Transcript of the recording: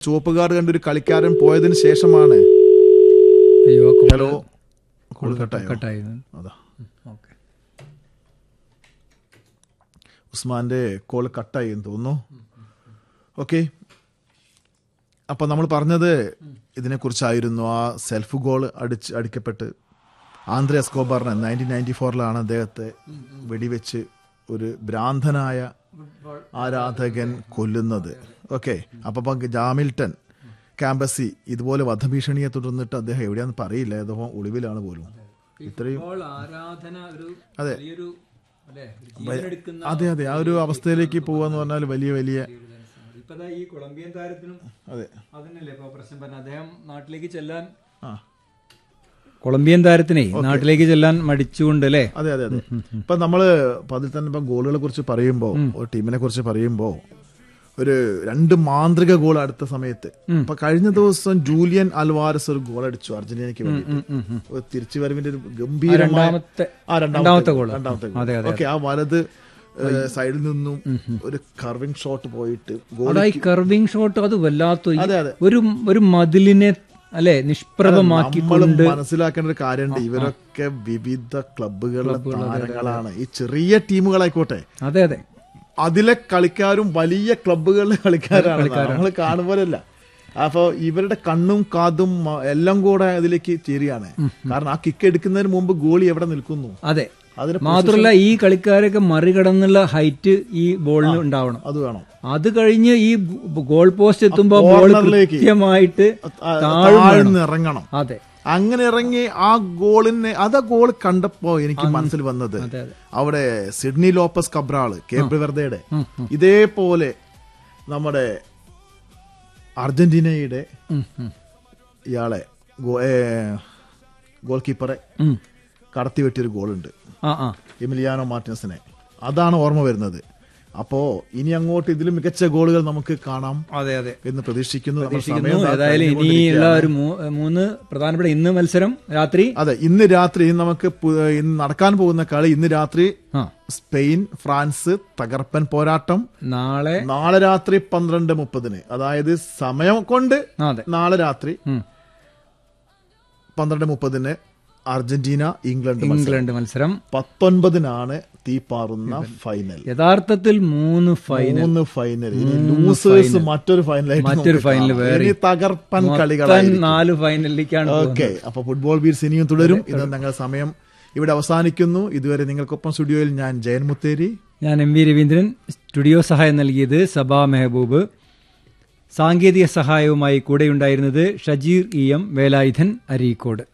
ചുവപ്പ് കാർഡ് കണ്ട ഒരു കളിക്കാരൻ പോയതിന് ശേഷമാണ് അയ്യോ ഹലോ കോൾ കട്ടായോ കട്ടായി അതാ ഓക്കെ ഉസ്മാന്റെ കോൾ കട്ടായി എന്ന് തോന്നുന്നു ഓക്കെ അപ്പൊ നമ്മൾ പറഞ്ഞത് ഇതിനെക്കുറിച്ചായിരുന്നു ആ സെൽഫ് ഗോൾ അടിച്ച് അടിക്കപ്പെട്ട് ആന്ധ്ര എസ്കോബാറിനെ നയൻറ്റീൻ നയൻറ്റി ഫോറിലാണ് അദ്ദേഹത്തെ വെടിവെച്ച് ഒരു ഭ്രാന്തനായ ആരാധകൻ കൊല്ലുന്നത് ഓക്കെ അപ്പൊ ജാമിൽട്ടൺ ക്യാമ്പസി ഇതുപോലെ വധഭീഷണിയെ തുടർന്നിട്ട് അദ്ദേഹം എവിടെയാന്ന് പറയില്ല ഏതോ ഒളിവിലാണ് പോലും ഇത്രയും ഇപ്പോൾ ആരാധന ഒരു അതെ. വലിയൊരു അല്ലേ ഒരു ജീവനെടുക്കുന്ന അതെ അതെ ആ ഒരു അവസ്ഥയിലേക്ക് പോവാന്ന് പറഞ്ഞാൽ വലിയ വലിയ ഇപ്പതാ ഈ കൊളംബിയൻ താരത്തിനും അതെ അതന്നെയല്ലേ ഇപ്പൊ പ്രശ്നം പറഞ്ഞ അദ്ദേഹം നാട്ടിലേക്ക് ചെല്ലാൻ ആ കൊളംബിയൻ താരത്തിനെ നാട്ടിലേക്ക് ചെല്ലാൻ മടിച്ചുകൊണ്ട് അല്ലേ അതെ അതെ അതെ ഇപ്പൊ നമ്മള് ഇപ്പൊ അതിൽ തന്നെ ഇപ്പൊ ഗോളുകളെ കുറിച്ച് പറയുമ്പോ ഒരു ടീമിനെ കുറിച്ച് പറയുമ്പോ ഒരു രണ്ട് മാന്ത്രിക ഗോൾ അടുത്ത സമയത്ത് ഇപ്പൊ കഴിഞ്ഞ ദിവസം ജൂലിയൻ അൽവാരസ് ഒരു ഗോൾ അടിച്ചു അർജന്റീനയ്ക്ക് വേണ്ടി ഒരു തിരിച്ചുവരവിന്റെ ഒരു ഗംഭീരമായ രണ്ടാമത്തെ ആ രണ്ടാമത്തെ goal. രണ്ടാമത്തെ അതെ, ഗോൾ ഓക്കെ ആ വലത് സൈഡിൽ നിന്നും ഒരു കർവിംഗ് ഷോട്ട് പോയിട്ട് ഗോൾ അതാ ഈ കർവിംഗ് ഷോട്ട് അത് വല്ലാത്ത ഈ അതെ അതെ ഒരു ഒരു മതിലിനെ അല്ലെ നിഷ്പ്രഭമാക്കി നമ്മൾ മനസ്സിലാക്കേണ്ട ഒരു കാര്യമുണ്ട് ഇവരൊക്കെ വിവിധ ക്ലബുകളിലെ താരങ്ങളാണ് ഈ ചെറിയ ടീമുകളായിക്കോട്ടെ അതെ അതെ അതിലെ കളിക്കാരും വലിയ ക്ലബുകളിലെ കളിക്കാരാണ് നമ്മൾ കാണുമ്പോലല്ല അപ്പൊ ഇവരുടെ കണ്ണും കാതും മ- എല്ലാം കൂടെ അതിലേക്ക് ചേരുകയാണ് കാരണം ആ കിക്ക് എടുക്കുന്നതിന് മുമ്പ് ഗോളി എവിടെ നിൽക്കുന്നു അതെ അതിന് മാത്രമല്ല ഈ കളിക്കാരൊക്കെ മറികടന്നുള്ള ഹൈറ്റ് ഈ ബോളിന് ഉണ്ടാവണം അത് വേണം അത് കഴിഞ്ഞ് ഈ ഗോൾ പോസ്റ്റ് എത്തുമ്പോ ബോൾ കോർണറിലേക്ക് കൃത്യമായിട്ട് ആ, താഴും താഴ്ന്ന് ഇറങ്ങണം അതെ അങ്ങനെ ഇറങ്ങി ആ ഗോളിന് അത് ആ ഗോൾ കണ്ടപ്പോ എനിക്ക് മനസ്സിൽ വന്നത് അതെ അതെ അവിടെ സിഡ്നി ലോപ്പസ് കബ്രാള് കേപ്പ് വെർദയുടെ ഇതേപോലെ നമ്മുടെ അർജന്റീനയുടെ ഉം, ഉം, ഇയാളെ ഗോ- ഏ, ഗോൾ കീപ്പറെ ഉം. കടത്തി വെട്ടിയൊരു ഗോളുണ്ട് ആ ആ എമിലിയാനോ മാർട്ടിനസിനെ അതാണ് ഓർമ്മ വരുന്നത് അപ്പോ ഇനി അങ്ങോട്ട് ഇതിലും മികച്ച ഗോളുകൾ നമുക്ക് കാണാം അതെ അതെ എന്ന് പ്രതീക്ഷിക്കുന്നു നമ്മുടെ പ്രതീക്ഷിക്കുന്നു സമയം ദാ ഏതായാലും ഇനിയുള്ള ഒരു മൂ- മൂന്ന് പ്രധാനപ്പെട്ട ഇന്ന് മത്സരം രാത്രി അതെ ഇന്ന് രാത്രി ഇന്ന് നമുക്ക് പു- ഇന്ന് നടക്കാൻ പോകുന്ന കളി ഇന്ന് രാത്രി ആ സ്പെയിൻ ഫ്രാൻസ് തകർപ്പൻ പോരാട്ടം നാളെ നാളെ രാത്രി പന്ത്രണ്ട് മുപ്പതിന് അതായത് സമയം കൊണ്ട് ആ, അതെ നാളെ രാത്രി ഉം. പന്ത്രണ്ട് മുപ്പതിന് അർജന്റീന ഇംഗ്ലണ്ട് മത്സരം. ഇംഗ്ലണ്ട് മത്സരം പത്തൊൻപതിനാണ് തീപ്പാറുന്ന ഫൈനൽ യഥാർത്ഥത്തിൽ മൂന്ന് ഫൈനൽ മൂന്ന് ഫൈനൽ ഇനി ലൂസേഴ്സ് മറ്റൊരു ഫൈനലായിട്ട് മറ്റൊരു നമുക്ക് final കാണാം. വേറെ. ഇനി തകർപ്പൻ മൊത്തം കളികളായി നാല് ഫൈനലിലേക്കാണ് ഓക്കെ അപ്പൊ ഫുട്ബോൾ ബീർസ് ഇനിയും തുടരും ഇത് ഞങ്ങൾ സമയം ഇവിടെ അവസാനിക്കുന്നു ഇതുവരെ നിങ്ങൾക്കൊപ്പം സ്റ്റുഡിയോയിൽ ഞാൻ ജയൻ മുത്തേരി ഞാൻ എം വി രവീന്ദ്രൻ സ്റ്റുഡിയോ സഹായം നൽകിയത് സബാ മെഹബൂബ് സാങ്കേതിക സഹായവുമായി കൂടെയുണ്ടായിരുന്നത് ഷജീർ ഇ എം വേലായുധൻ അരീക്കോട്